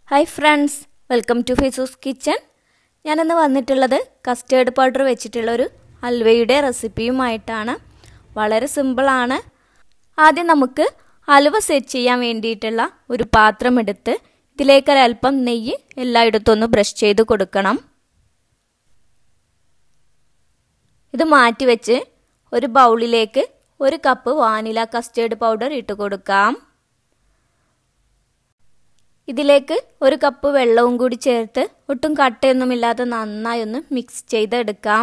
hi friends welcome to ഫിസൂസ് kitchen ഞാനിന്ന് വന്നിട്ടുള്ളത് കസ്റ്റേർഡ് പൗഡർ വെച്ചിട്ടുള്ള ഒരു ഹൽവയുടെ റെസിപ്പിയുമായിട്ടാണ് വളരെ സിമ്പിളാണ് ആദ്യം നമുക്ക് ഹലുവ സെറ്റ് ചെയ്യാൻ വേണ്ടിയിട്ടുള്ള ഒരു പാത്രം എടുത്ത് ഇതിലേക്ക് ഒരല്പം നെയ്യ് എല്ലായിടത്തും ഒന്ന് ബ്രഷ് ചെയ്ത് കൊടുക്കണം ഇത് മാറ്റി വെച്ച് ഒരു ബൗളിലേക്ക് ഒരു കപ്പ് വാനില കസ്റ്റേർഡ് പൗഡർ ഇട്ട് കൊടുക്കാം ഇതിലേക്ക് ഒരു കപ്പ് വെള്ളവും കൂടി ചേർത്ത് ഒട്ടും കട്ടയൊന്നുമില്ലാതെ നന്നായി ഒന്ന് മിക്സ് ചെയ്തെടുക്കാം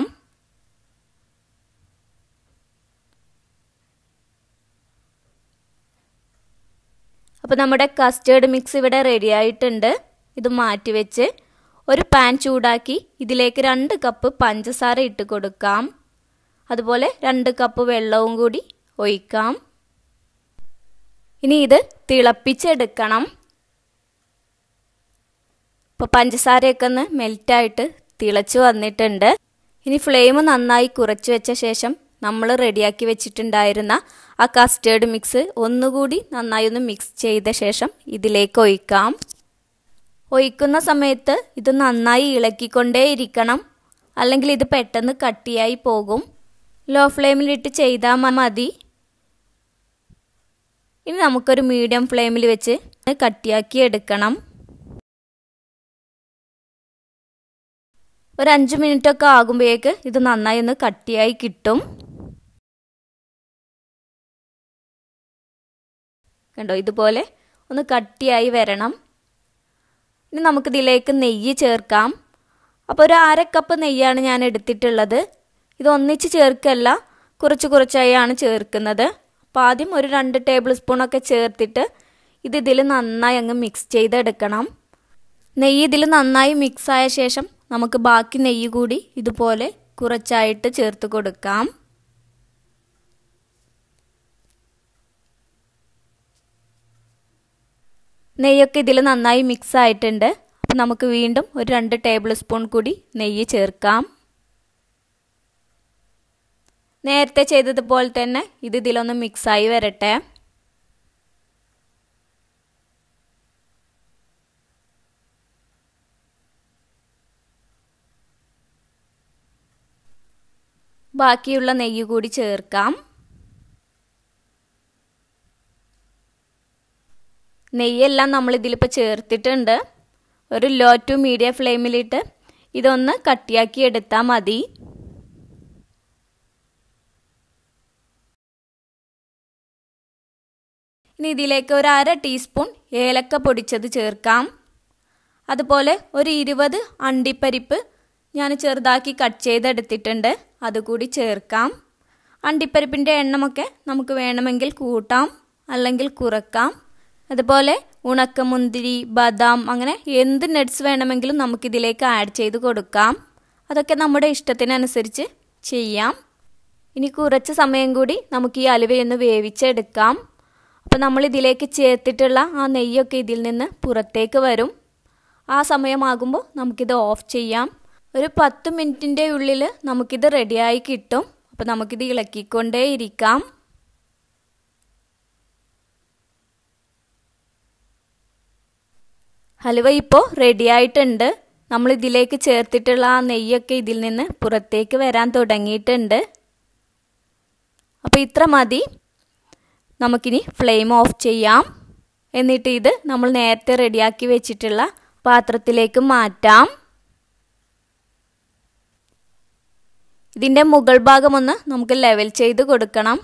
അപ്പോൾ നമ്മുടെ കസ്റ്റേർഡ് മിക്സ് ഇവിടെ റെഡി ആയിട്ടുണ്ട് ഇത് മാറ്റി വെച്ച് ഒരു പാൻ ചൂടാക്കി ഇതിലേക്ക് രണ്ട് കപ്പ് പഞ്ചസാര ഇട്ട് കൊടുക്കാം അതുപോലെ രണ്ട് കപ്പ് വെള്ളവും കൂടി ഒഴിക്കാം ഇനി ഇത് തിളപ്പിച്ചെടുക്കണം ഇപ്പോൾ പഞ്ചസാരയൊക്കെ ഒന്ന് മെൽറ്റായിട്ട് തിളച്ച് വന്നിട്ടുണ്ട് ഇനി ഫ്ലെയിം നന്നായി കുറച്ച് വെച്ച ശേഷം നമ്മൾ റെഡിയാക്കി വെച്ചിട്ടുണ്ടായിരുന്ന ആ കസ്റ്റേർഡ് മിക്സ് ഒന്നുകൂടി നന്നായി ഒന്ന് മിക്സ് ചെയ്ത ശേഷം ഇതിലേക്ക് ഒഴിക്കാം ഒഴിക്കുന്ന സമയത്ത് ഇത് നന്നായി ഇളക്കിക്കൊണ്ടേയിരിക്കണം അല്ലെങ്കിൽ ഇത് പെട്ടെന്ന് കട്ടിയായി പോകും ലോ ഫ്ലെയിമിലിട്ട് ചെയ്താൽ മതി ഇനി നമുക്കൊരു മീഡിയം ഫ്ലെയിമിൽ വെച്ച് കട്ടിയാക്കി എടുക്കണം ഒരു അഞ്ച് മിനിറ്റ് ഒക്കെ ആകുമ്പോഴേക്ക് ഇത് നന്നായി ഒന്ന് കട്ടിയായി കിട്ടും കണ്ടോ ഇതുപോലെ ഒന്ന് കട്ടിയായി വരണം ഇനി നമുക്കിതിലേക്ക് നെയ്യ് ചേർക്കാം അപ്പോൾ ഒരു അര കപ്പ് നെയ്യാണ് ഞാൻ എടുത്തിട്ടുള്ളത് ഇത് ഒന്നിച്ച് ചേർക്കല്ല കുറച്ച് കുറച്ചായാണ് ചേർക്കുന്നത് അപ്പോൾ ആദ്യം ഒരു രണ്ട് ടേബിൾ സ്പൂണൊക്കെ ചേർത്തിട്ട് ഇത് ഇതിൽ നന്നായി അങ്ങ് മിക്സ് ചെയ്തെടുക്കണം നെയ്യ് ഇതിൽ നന്നായി മിക്സ് ആയ ശേഷം നമുക്ക് ബാക്കി നെയ്യ് കൂടി ഇതുപോലെ കുറച്ചായിട്ട് ചേർത്ത് കൊടുക്കാം നെയ്യൊക്കെ ഇതിൽ നന്നായി മിക്സ് ആയിട്ടുണ്ട് അപ്പം നമുക്ക് വീണ്ടും ഒരു രണ്ട് ടേബിൾ സ്പൂൺ കൂടി നെയ്യ് ചേർക്കാം നേരത്തെ ചെയ്തതുപോലെ തന്നെ ഇത് ഇതിലൊന്ന് മിക്സായി വരട്ടെ ബാക്കിയുള്ള നെയ്യ് കൂടി ചേർക്കാം നെയ്യെല്ലാം നമ്മൾ ഇതിലിപ്പോൾ ചേർത്തിട്ടുണ്ട് ഒരു ലോ ടു മീഡിയം ഫ്ലെയിമിലിട്ട് ഇതൊന്ന് കട്ടിയാക്കി എടുത്താൽ മതി ഇനി ഇതിലേക്ക് ഒരു അര ടീസ്പൂൺ ഏലക്ക പൊടിച്ചത് ചേർക്കാം അതുപോലെ ഒരു ഇരുപത് അണ്ടിപ്പരിപ്പ് ഞാൻ ചെറുതാക്കി കട്ട് ചെയ്തെടുത്തിട്ടുണ്ട് അതുകൂടി ചേർക്കാം അണ്ടിപ്പരിപ്പിൻ്റെ എണ്ണമൊക്കെ നമുക്ക് വേണമെങ്കിൽ കൂട്ടാം അല്ലെങ്കിൽ കുറക്കാം അതുപോലെ ഉണക്കമുന്തിരി ബദാം അങ്ങനെ എന്ത് നട്ട്സ് വേണമെങ്കിലും നമുക്കിതിലേക്ക് ആഡ് ചെയ്ത് കൊടുക്കാം അതൊക്കെ നമ്മുടെ ഇഷ്ടത്തിനനുസരിച്ച് ചെയ്യാം ഇനി കുറച്ച് സമയം കൂടി നമുക്ക് ഈ അലുവയൊന്ന് വേവിച്ചെടുക്കാം അപ്പോൾ നമ്മൾ ഇതിലേക്ക് ചേർത്തിട്ടുള്ള ആ നെയ്യൊക്കെ ഇതിൽ നിന്ന് പുറത്തേക്ക് വരും ആ സമയമാകുമ്പോൾ നമുക്കിത് ഓഫ് ചെയ്യാം ഒരു പത്ത് മിനിറ്റിൻ്റെ ഉള്ളിൽ നമുക്കിത് റെഡിയായി കിട്ടും അപ്പോൾ നമുക്കിത് ഇളക്കിക്കൊണ്ടേ ഇരിക്കാം ഹലുവ ഇപ്പോൾ റെഡിയായിട്ടുണ്ട് നമ്മൾ ഇതിലേക്ക് ചേർത്തിട്ടുള്ള ആ നെയ്യൊക്കെ ഇതിൽ നിന്ന് പുറത്തേക്ക് വരാൻ തുടങ്ങിയിട്ടുണ്ട് അപ്പോൾ ഇത്ര മതി നമുക്കിനി ഫ്ലെയിം ഓഫ് ചെയ്യാം എന്നിട്ട് ഇത് നമ്മൾ നേരത്തെ റെഡിയാക്കി വെച്ചിട്ടുള്ള പാത്രത്തിലേക്ക് മാറ്റാം ഇതിൻ്റെ മുകൾ ഭാഗം ഒന്ന് നമുക്ക് ലെവൽ ചെയ്ത് കൊടുക്കണം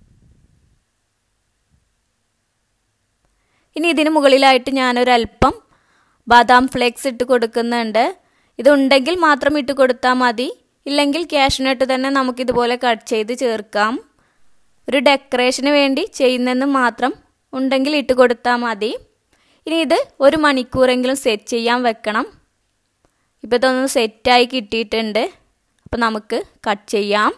ഇനി ഇതിന് മുകളിലായിട്ട് ഞാനൊരല്പം ബാദാം ഫ്ലേക്സ് ഇട്ട് കൊടുക്കുന്നുണ്ട് ഇതുണ്ടെങ്കിൽ മാത്രം ഇട്ട് കൊടുത്താൽ മതി ഇല്ലെങ്കിൽ ക്യാഷ്നട്ട് തന്നെ നമുക്കിതുപോലെ കട്ട് ചെയ്ത് ചേർക്കാം ഒരു ഡെക്കറേഷന് വേണ്ടി ചെയ്യുന്നെന്ന് മാത്രം ഉണ്ടെങ്കിൽ ഇട്ട് കൊടുത്താൽ മതി ഇനി ഇത് ഒരു മണിക്കൂറെങ്കിലും സെറ്റ് ചെയ്യാൻ വെക്കണം ഇപ്പോൾ ഇതൊന്ന് സെറ്റായി കിട്ടിയിട്ടുണ്ട് അപ്പോൾ നമുക്ക് കട്ട് ചെയ്യാം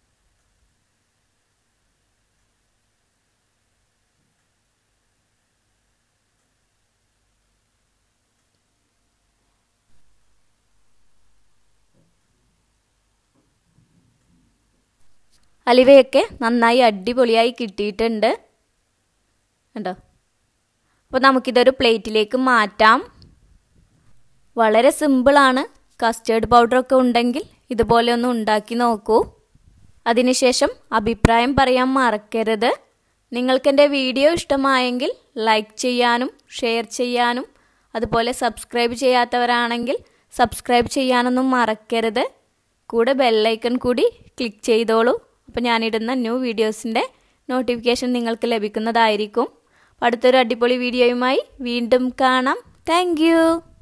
അലിവയൊക്കെ നന്നായി അടിപൊളിയായി കിട്ടിയിട്ടുണ്ട് കണ്ടോ അപ്പോൾ നമുക്കിതൊരു പ്ലേറ്റിലേക്ക് മാറ്റാം വളരെ സിമ്പിളാണ് കസ്റ്റേർഡ് പൗഡറൊക്കെ ഉണ്ടെങ്കിൽ ഇതുപോലെ ഒന്ന് ഉണ്ടാക്കി നോക്കൂ അതിനുശേഷം അഭിപ്രായം പറയാൻ മറക്കരുത് നിങ്ങൾക്ക് എൻ്റെ വീഡിയോ ഇഷ്ടമായെങ്കിൽ ലൈക്ക് ചെയ്യാനും ഷെയർ ചെയ്യാനും അതുപോലെ സബ്സ്ക്രൈബ് ചെയ്യാത്തവരാണെങ്കിൽ സബ്സ്ക്രൈബ് ചെയ്യാനൊന്നും മറക്കരുത് കൂടെ ബെല്ലൈക്കൺ കൂടി ക്ലിക്ക് ചെയ്തോളൂ അപ്പോൾ ഞാനിടുന്ന ന്യൂ വീഡിയോസിൻ്റെ നോട്ടിഫിക്കേഷൻ നിങ്ങൾക്ക് ലഭിക്കുന്നതായിരിക്കും അടുത്തൊരു അടിപൊളി വീഡിയോയുമായി വീണ്ടും കാണാം താങ്ക്